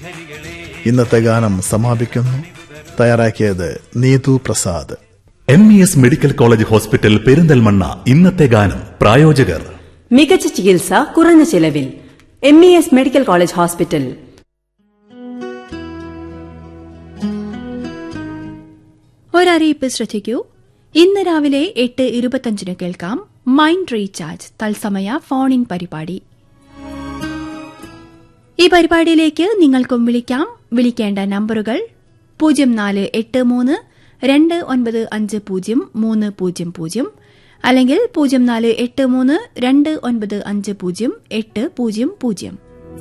ഇന്നത്തെ ഗാനം സമാപിക്കുന്നു തയ്യാറാക്കിയത് Neethu Prasad M E S medical college hospital Perinthalmanna ഇന്നത്തെ ഗാനം പ്രായോജകർ മികച്ച ചികിത്സ കുറഞ്ഞ ചിലവിൽ M E S medical college hospital ഒരറിയിപ്പ് ശ്രദ്ധിക്കൂ ഇന്ന് രാവിലെ എട്ട് ഇരുപത്തഞ്ചിന് കേൾക്കാം മൈൻഡ് റീചാർജ് തത്സമയ ഫോൺ ഇൻ പരിപാടി ഈ പരിപാടിയിലേക്ക് നിങ്ങൾക്കും വിളിക്കാം വിളിക്കേണ്ട നമ്പറുകൾ പൂജ്യം നാല് എട്ട് മൂന്ന് രണ്ട് ഒൻപത് അഞ്ച് പൂജ്യം മൂന്ന് പൂജ്യം പൂജ്യം അല്ലെങ്കിൽ പൂജ്യം നാല് എട്ട് മൂന്ന് രണ്ട് ഒൻപത് അഞ്ച് പൂജ്യം എട്ട് പൂജ്യം പൂജ്യം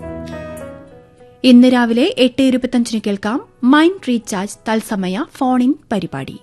ഇന്ന് രാവിലെ എട്ട് ഇരുപത്തഞ്ചിന് കേൾക്കാം മൈൻഡ് റീചാർജ് തത്സമയ ഫോൺ ഇൻ പരിപാടി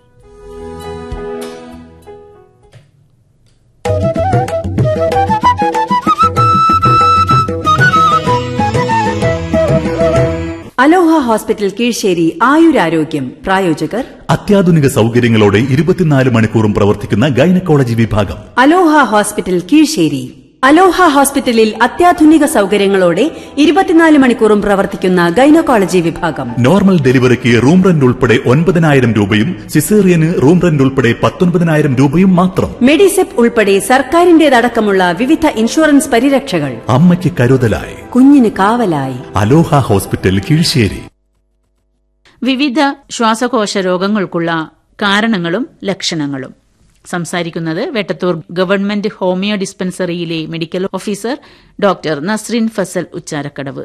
അലോഹ ഹോസ്പിറ്റൽ കീഴ്ശ്ശേരി ആയുരാരോഗ്യം പ്രായോജകർ അത്യാധുനിക സൗകര്യങ്ങളോടെ ഇരുപത്തിനാല് മണിക്കൂറും പ്രവർത്തിക്കുന്ന ഗൈനക്കോളജി വിഭാഗം അലോഹ ഹോസ്പിറ്റൽ കീഴ്ശ്ശേരി അലോഹ ഹോസ്പിറ്റലിൽ അത്യാധുനിക സൗകര്യങ്ങളോടെ ഇരുപത്തിനാല് മണിക്കൂറും പ്രവർത്തിക്കുന്ന ഗൈനക്കോളജി വിഭാഗം നോർമൽ ഡെലിവറിക്ക് റൂം റെന്റ് ഉൾപ്പെടെ ഒൻപതിനായിരം രൂപയും സിസേറിയന് റൂം റെന്റ് ഉൾപ്പെടെ പത്തൊൻപതിനായിരം രൂപയും മാത്രം മെഡിസെപ്പ് ഉൾപ്പെടെ സർക്കാരിന്റേതടക്കമുള്ള വിവിധ ഇൻഷുറൻസ് പരിരക്ഷകൾ അമ്മയ്ക്ക് കരുതലായി കുഞ്ഞിന് കാവലായി അലോഹ ഹോസ്പിറ്റൽ കീഴ്ശ്ശേരി വിവിധ ശ്വാസകോശ രോഗങ്ങൾക്കുള്ള കാരണങ്ങളും ലക്ഷണങ്ങളും സംസാരിക്കുന്നത് വെട്ടത്തൂർ ഗവൺമെന്റ് ഹോമിയോ ഡിസ്പെൻസറിയിലെ medical officer doctor Nasrin Fasal Ucharakkadavu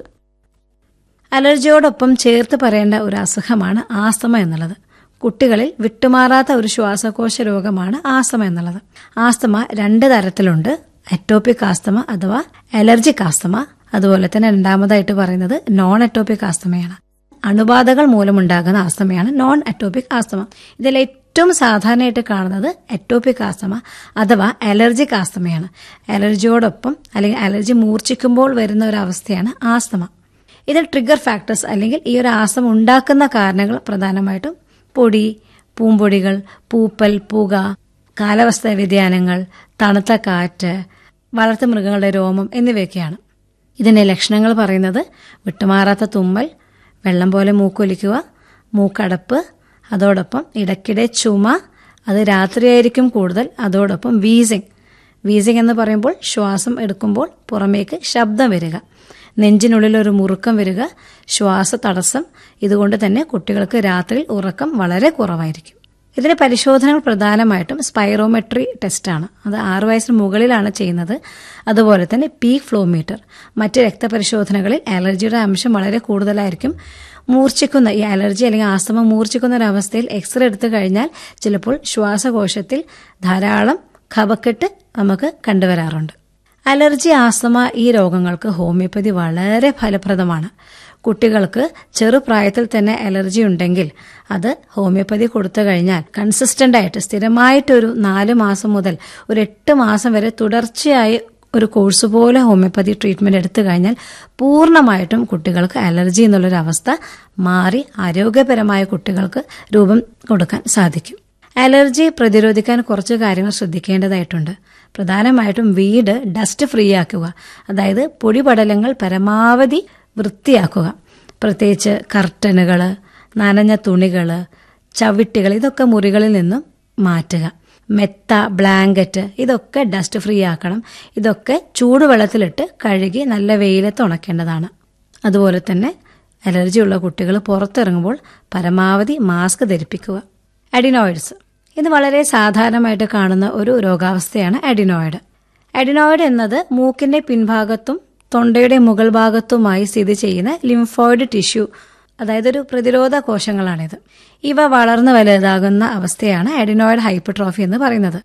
അലർജിയോടൊപ്പം ചേർത്ത് പറയേണ്ട ഒരു അസുഖമാണ് ആസ്തമ എന്നുള്ളത് കുട്ടികളിൽ വിട്ടുമാറാത്ത ഒരു ശ്വാസകോശ രോഗമാണ് ആസ്തമ എന്നുള്ളത് ആസ്തമ രണ്ട് തരത്തിലുണ്ട് അറ്റോപ്പിക് ആസ്തമ അഥവാ അലർജിക് ആസ്തമ അതുപോലെ തന്നെ രണ്ടാമതായിട്ട് പറയുന്നത് നോൺ അറ്റോപ്പിക് ആസ്തമയാണ് അണുബാധകൾ മൂലമുണ്ടാകുന്ന ആസ്തമയാണ് നോൺ അറ്റോപ്പിക് ആസ്തമ ഇതിൽ ഏറ്റവും സാധാരണയായിട്ട് കാണുന്നത് അറ്റോപ്പിക് ആസ്തമ അഥവാ അലർജിക് ആസ്തമയാണ് അലർജിയോടൊപ്പം അല്ലെങ്കിൽ അലർജി മൂർച്ഛിക്കുമ്പോൾ വരുന്ന ഒരു അവസ്ഥയാണ് ആസ്തമ ഇതിൽ ട്രിഗർ ഫാക്ടേഴ്സ് അല്ലെങ്കിൽ ഈ ഒരു ആസ്തമ ഉണ്ടാക്കുന്ന കാരണങ്ങൾ പ്രധാനമായിട്ടും പൊടി പൂമ്പൊടികൾ പൂപ്പൽ പുക കാലാവസ്ഥാ വ്യതിയാനങ്ങൾ തണുത്ത കാറ്റ് വളർത്തുമൃഗങ്ങളുടെ രോമം എന്നിവയൊക്കെയാണ് ഇതിന്റെ ലക്ഷണങ്ങൾ പറയുന്നത് വിട്ടുമാറാത്ത തുമ്മൽ വെള്ളം പോലെ മൂക്കൊലിക്കുക മൂക്കടപ്പ് അതോടൊപ്പം ഇടയ്ക്കിടെ ചുമ അത് രാത്രിയായിരിക്കും കൂടുതൽ അതോടൊപ്പം വീസിങ് വീസിങ് എന്ന് പറയുമ്പോൾ ശ്വാസം എടുക്കുമ്പോൾ പുറമേക്ക് ശബ്ദം വരിക നെഞ്ചിനുള്ളിൽ ഒരു മുറുക്കം വരിക ശ്വാസ തടസ്സം ഇതുകൊണ്ട് തന്നെ കുട്ടികൾക്ക് രാത്രി ഉറക്കം വളരെ കുറവായിരിക്കും ഇതിന് പരിശോധനകൾ പ്രധാനമായിട്ടും സ്പൈറോമെട്രി ടെസ്റ്റാണ് അത് ആറു വയസ്സിന് മുകളിലാണ് ചെയ്യുന്നത് അതുപോലെ തന്നെ പീക്ക് ഫ്ലോമീറ്റർ മറ്റ് രക്തപരിശോധനകളിൽ അലർജിയുടെ അംശം വളരെ കൂടുതലായിരിക്കും മൂർച്ഛിക്കുന്ന ഈ അലർജി അല്ലെങ്കിൽ ആസ്തമ മൂർച്ഛിക്കുന്ന ഒരു അവസ്ഥയിൽ എക്സ്റേ എടുത്തു കഴിഞ്ഞാൽ ചിലപ്പോൾ ശ്വാസകോശത്തിൽ ധാരാളം കഫക്കെട്ട് നമുക്ക് കണ്ടുവരാറുണ്ട് അലർജി ആസ്തമ ഈ രോഗങ്ങൾക്ക് ഹോമിയോപ്പതി വളരെ ഫലപ്രദമാണ് കുട്ടികൾക്ക് ചെറുപ്രായത്തിൽ തന്നെ അലർജി ഉണ്ടെങ്കിൽ അത് ഹോമിയോപ്പതി കൊടുത്തു കഴിഞ്ഞാൽ കൺസിസ്റ്റന്റ് ആയിട്ട് സ്ഥിരമായിട്ടൊരു നാല് മാസം മുതൽ ഒരു എട്ട് മാസം വരെ തുടർച്ചയായി ഒരു കോഴ്സ് പോലെ ഹോമിയോപ്പതി ട്രീറ്റ്മെന്റ് എടുത്തു കഴിഞ്ഞാൽ പൂർണ്ണമായിട്ടും കുട്ടികൾക്ക് അലർജി എന്നുള്ളൊരു അവസ്ഥ മാറി ആരോഗ്യപരമായ കുട്ടികൾക്ക് രൂപം കൊടുക്കാൻ സാധിക്കും അലർജി പ്രതിരോധിക്കാൻ കുറച്ച് കാര്യങ്ങൾ ശ്രദ്ധിക്കേണ്ടതായിട്ടുണ്ട് പ്രധാനമായിട്ടും വീട് ഡസ്റ്റ് ഫ്രീ ആക്കുക അതായത് പൊടിപടലങ്ങൾ പരമാവധി വൃത്തിയാക്കുക പ്രത്യേകിച്ച് കർട്ടനുകൾ നനഞ്ഞ തുണികൾ ചവിട്ടികൾ ഇതൊക്കെ മുറികളിൽ നിന്നും മാറ്റുക മെത്ത ബ്ലാങ്കറ്റ് ഇതൊക്കെ ഡസ്റ്റ് ഫ്രീ ആക്കണം ഇതൊക്കെ ചൂടുവെള്ളത്തിലിട്ട് കഴുകി നല്ല വെയിലത്ത് ഉണക്കേണ്ടതാണ് അതുപോലെ തന്നെ അലർജിയുള്ള കുട്ടികൾ പുറത്തിറങ്ങുമ്പോൾ പരമാവധി മാസ്ക് ധരിപ്പിക്കുക അഡിനോയിഡ്സ് ഇത് വളരെ സാധാരണമായിട്ട് കാണുന്ന ഒരു രോഗാവസ്ഥയാണ് അഡിനോയിഡ് അഡിനോയിഡ് എന്നത് മൂക്കിന്റെ പിൻഭാഗത്തും തൊണ്ടയുടെ മുകൾ ഭാഗത്തുമായി സ്ഥിതി ചെയ്യുന്ന ലിംഫോയിഡ് ടിഷ്യൂ അതായത് ഒരു പ്രതിരോധ കോശങ്ങളാണിത് ഇവ വളർന്നു വലുതാകുന്ന അവസ്ഥയാണ് അഡിനോയിഡ് ഹൈപ്പർട്രോഫി എന്ന് പറയുന്നത്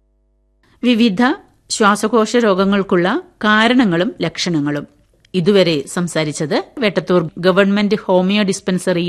വിവിധ ശ്വാസകോശ രോഗങ്ങൾക്കുള്ള കാരണങ്ങളും ലക്ഷണങ്ങളും ഇതുവരെ സംസാരിച്ചത് വെട്ടത്തൂർ ഗവൺമെന്റ് ഹോമിയോ ഡിസ്പെൻസറി